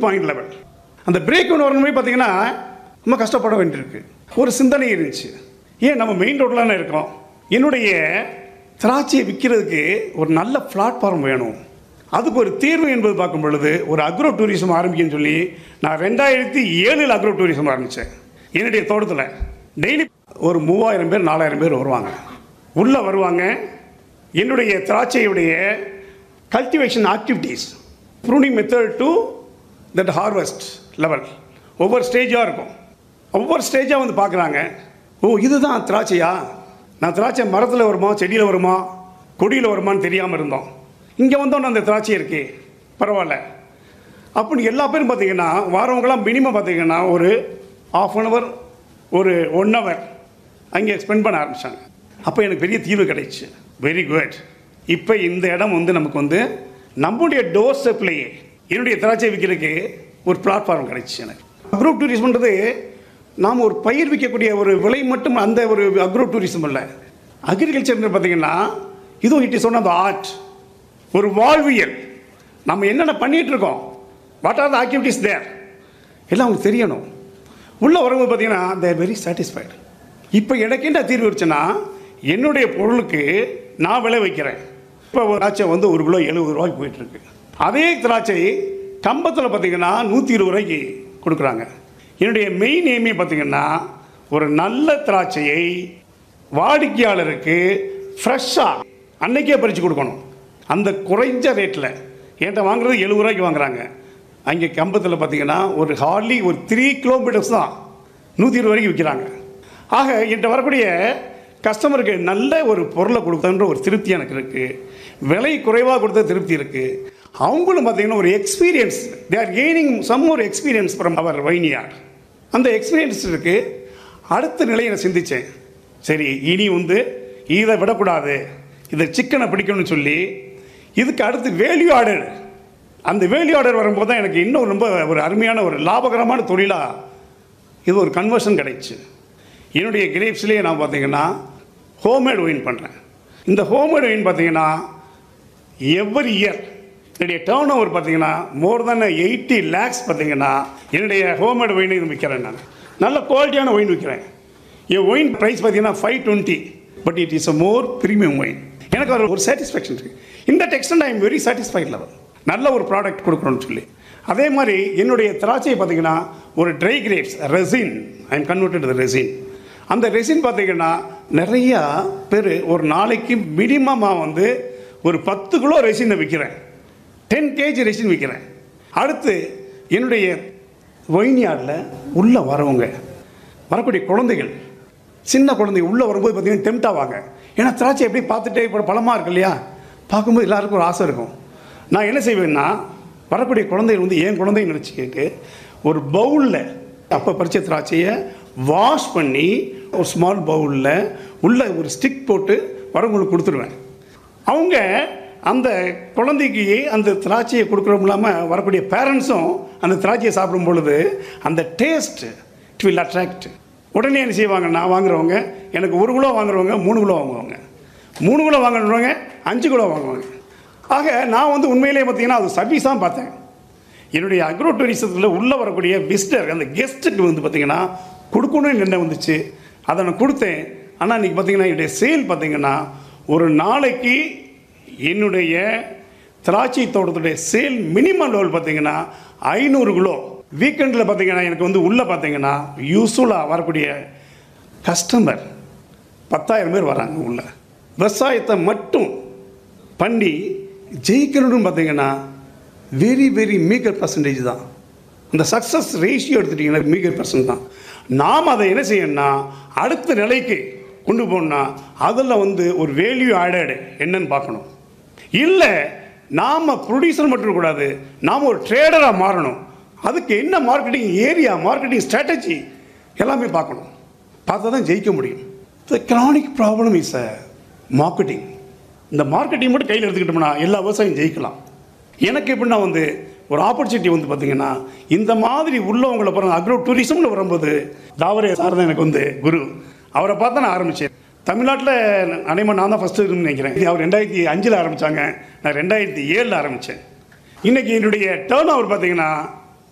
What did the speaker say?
point level அந்த break ஒன்று வரணுமே பார்த்தீங்கன்னா ரொம்ப கஷ்டப்பட வேண்டியிருக்கு ஒரு சிந்தனை இருந்துச்சு ஏன் நம்ம மெயின் ரோட்டில் இருக்கோம் என்னுடைய திராட்சையை விற்கிறதுக்கு ஒரு நல்ல பிளாட்ஃபார்ம் வேணும் அதுக்கு ஒரு தீர்வு என்பது பார்க்கும் பொழுது ஒரு அக்ரோ டூரிசம் ஆரம்பிக்கன்னு சொல்லி நான் ரெண்டாயிரத்தி ஏழில் அக்ரோ டூரிசம் ஆரம்பித்தேன் என்னுடைய தோட்டத்தில் டெய்லி ஒரு மூவாயிரம் பேர் நாலாயிரம் பேர் வருவாங்க உள்ளே வருவாங்க என்னுடைய திராட்சையுடைய cultivation activities pruning method to that harvest level ஒவ்வொரு ஸ்டேஜாக இருக்கும் ஒவ்வொரு ஸ்டேஜாக வந்து பார்க்குறாங்க ஓ இதுதான் திராட்சையா நான் திராட்சை மரத்தில் வருமா செடியில் வருமா கொடியில் வருமான்னு தெரியாமல் இருந்தோம் இங்கே வந்தோன்னே அந்த திராட்சை இருக்கே பரவாயில்ல அப்படின்னு எல்லா பேரும் பார்த்தீங்கன்னா வாரவங்களாம் மினிமம் பார்த்தீங்கன்னா ஒரு ஆஃப் அன் ஹவர் ஒரு ஒன் ஹவர் அங்கே ஸ்பெண்ட் பண்ண ஆரம்பித்தாங்க அப்போ எனக்கு பெரிய தீர்வு கிடைச்சு வெரி குட் இப்போ இந்த இடம் வந்து நமக்கு வந்து நம்முடைய டோர் ஸ்டெப்லேயே என்னுடைய திராட்சை விற்கிறதுக்கு ஒரு பிளாட்ஃபார்ம் கிடைச்சு எனக்கு அக்ரோ டூரிசம்ன்றது நாம் ஒரு பயிர் விற்கக்கூடிய ஒரு விலை மட்டும் அந்த ஒரு அக்ரோ டூரிசம் இல்லை அக்ரிகல்ச்சர்னு பார்த்தீங்கன்னா இதுவும் it is one of art ஒரு வாழ்வியல் நம்ம என்னென்ன பண்ணிட்டு இருக்கோம் what are the activities there எல்லாம் அவங்களுக்கு தெரியணும் உள்ளே வரும்போது பார்த்தீங்கன்னா தேர் வெரி சாட்டிஸ்ஃபைடு இப்போ எனக்கு என்ன தீர்வு இருந்துச்சுன்னா என்னுடைய பொருளுக்கு நான் விளை வைக்கிறேன் இப்போ ஒரு திராட்சை வந்து ஒரு கிலோ எழுபது ரூபாய்க்கு போயிட்டுருக்கு அதே திராட்சை கம்பத்தில் பார்த்தீங்கன்னா நூற்றி இருபது ரூபாய்க்கு கொடுக்குறாங்க என்னுடைய மெயின் எய்மே பார்த்தீங்கன்னா ஒரு நல்ல திராட்சையை வாடிக்கையாளருக்கு ஃப்ரெஷ்ஷாக அன்னைக்கே பறித்து கொடுக்கணும் அந்த குறைஞ்ச ரேட்டில் என்கிட்ட வாங்குறது எழுபது ரூபாய்க்கு வாங்குறாங்க அங்கே கம்பத்தில் பார்த்தீங்கன்னா ஒரு ஹார்ட்லி ஒரு த்ரீ கிலோமீட்டர்ஸ் தான் நூற்றி இருபது வரைக்கும் விற்கிறாங்க ஆக என்கிட்ட வரக்கூடிய கஸ்டமருக்கு நல்ல ஒரு பொருளை கொடுத்தன்ற ஒரு திருப்தி எனக்கு இருக்குது விலை குறைவாக கொடுத்த திருப்தி இருக்குது அவங்களும் பார்த்தீங்கன்னா ஒரு experience they are gaining some ஒரு எக்ஸ்பீரியன்ஸ் ஃப்ரம் அவர் வைனியார் அந்த எக்ஸ்பீரியன்ஸ் இருக்குது அடுத்த நிலையை நான் சிந்தித்தேன் சரி இனி வந்து இதை விடக்கூடாது இதை சிக்கனை பிடிக்கணும்னு சொல்லி இதுக்கு அடுத்து வேல்யூ ஆர்டர் அந்த வேல்யூ ஆர்டர் வரும்போது தான் எனக்கு இன்னும் ரொம்ப ஒரு அருமையான ஒரு லாபகரமான தொழிலாக இது ஒரு கன்வர்ஷன் கிடைச்சு என்னுடைய கிரேப்ஸ்லேயே நான் பார்த்தீங்கன்னா ஹோம்மேட் ஒயின் பண்ணுறேன் இந்த ஹோம்மேட் ஒயின் பார்த்தீங்கன்னா எவ்ரி இயர் என்னுடைய டேர்ன் ஓவர் பார்த்தீங்கன்னா மோர் தென் எயிட்டி லேக்ஸ் பார்த்தீங்கன்னா என்னுடைய ஹோம்மேட் ஒயின் இது விற்கிறேன் நான் நல்ல குவாலிட்டியான ஒயின் விற்கிறேன் என் ஒயின் ப்ரைஸ் பார்த்தீங்கன்னா five twenty but it is a more premium wine எனக்கு அது ஒரு சாட்டிஸ்ஃபேக்ஷன் இருக்குது இந்த டெக்ஸ்டன் I am very satisfied level நல்ல ஒரு ப்ராடக்ட் கொடுக்குறோன்னு சொல்லி அதே மாதிரி என்னுடைய திராட்சை பார்த்தீங்கன்னா ஒரு dry grapes raisin I am converted the raisin அந்த ரெசின் பார்த்தீங்கன்னா நிறையா பேர் ஒரு நாளைக்கு மினிமமாக வந்து ஒரு பத்து கிலோ ரெசினை விற்கிறேன் டென் கேஜி ரெசின் விற்கிறேன் அடுத்து என்னுடைய ஒயினியாரில் உள்ளே வரவங்க வரக்கூடிய குழந்தைகள் சின்ன குழந்தைங்க உள்ளே வரும்போது பார்த்தீங்கன்னா டெம்ட் ஆவாங்க ஏன்னா திராட்சை எப்படி பார்த்துட்டே இப்போ பழமாக இருக்கு இல்லையா பார்க்கும்போது எல்லாருக்கும் ஒரு ஆசை இருக்கும் நான் என்ன செய்வேன்னா வரக்கூடிய குழந்தைகள் வந்து என் குழந்தைங்க நினச்சிக்கிட்டு ஒரு பவுலில் அப்போ பறிச்ச திராட்சையை வாஷ் பண்ணி ஒரு ஸ்மால் பவுலில் உள்ள ஒரு ஸ்டிக் போட்டு வரவங்களுக்கு கொடுத்துருவேன் அவங்க அந்த குழந்தைக்கு அந்த திராட்சையை கொடுக்குறோம் இல்லாமல் வரக்கூடிய பேரண்ட்ஸும் அந்த திராட்சையை சாப்பிடும் பொழுது அந்த டேஸ்ட் இட் வில் அட்ராக்ட் உடனே என்ன செய்வாங்கன்னா வாங்குறவங்க எனக்கு ஒரு கிலோ வாங்குறவங்க மூணு கிலோ வாங்குவாங்க மூணு கிலோ வாங்குறவங்க அஞ்சு கிலோ வாங்குவாங்க ஆக நான் வந்து உண்மையிலேயே பார்த்தீங்கன்னா அது சர்வீஸாக பார்த்தேன் என்னுடைய அக்ரோ டூரிசத்தில் உள்ளே வரக்கூடிய விசிட்டர் அந்த கெஸ்ட்டுக்கு வந்து பார்த்தீங்கன்னா கொடுக்கணும்னு என்ன வந்துச்சு அதை நான் கொடுத்தேன் ஆனால் இன்றைக்கி பார்த்தீங்கன்னா என்னுடைய சேல் பார்த்தீங்கன்னா ஒரு நாளைக்கு என்னுடைய திராட்சை தோட்டத்துடைய சேல் மினிமம் லெவல் பார்த்தீங்கன்னா ஐநூறு கிலோ வீக்கெண்டில் பார்த்தீங்கன்னா எனக்கு வந்து உள்ளே பார்த்தீங்கன்னா யூஸ்ஃபுல்லாக வரக்கூடிய கஸ்டமர் பத்தாயிரம் பேர் வராங்க உள்ள விவசாயத்தை மட்டும் பண்ணி ஜெயிக்கணும்னு பார்த்தீங்கன்னா வெரி வெரி மீகர் பர்சன்டேஜ் தான் அந்த சக்ஸஸ் ரேஷியோ எடுத்துட்டிங்கன்னா மீகர் பர்சன்ட் தான் நாம் அதை என்ன செய்யணும்னா அடுத்த நிலைக்கு கொண்டு போகணும்னா அதில் வந்து ஒரு வேல்யூ ஆடட் என்னன்னு பார்க்கணும் இல்லை நாம் ப்ரொடியூசர் மட்டும் இருக்கக்கூடாது நாம் ஒரு ட்ரேடராக மாறணும் அதுக்கு என்ன மார்க்கெட்டிங் ஏரியா மார்க்கெட்டிங் ஸ்ட்ராட்டஜி எல்லாமே பார்க்கணும் பார்த்தா தான் ஜெயிக்க முடியும் the chronic problem is a marketing இந்த மார்க்கெட்டிங் மட்டும் கையில் எடுத்துக்கிட்டோம்னா எல்லா விவசாயம் ஜெயிக்கலாம் எனக்கு எப்படின்னா வந்து ஒரு ஆப்பர்ச்சுனிட்டி வந்து பார்த்தீங்கன்னா இந்த மாதிரி உள்ளவங்களை பாருங்க அக்ரோ டூரிசம்னு வரும்போது தாவரே சார் தான் எனக்கு வந்து குரு அவரை பார்த்து நான் ஆரம்பித்தேன் தமிழ்நாட்டில் அனைமா நான் தான் ஃபஸ்ட்டு நினைக்கிறேன் அவர் ரெண்டாயிரத்தி அஞ்சில் ஆரம்பித்தாங்க நான் ரெண்டாயிரத்தி ஏழில் ஆரம்பித்தேன் இன்றைக்கி என்னுடைய டேர்ன் ஓவர் பார்த்தீங்கன்னா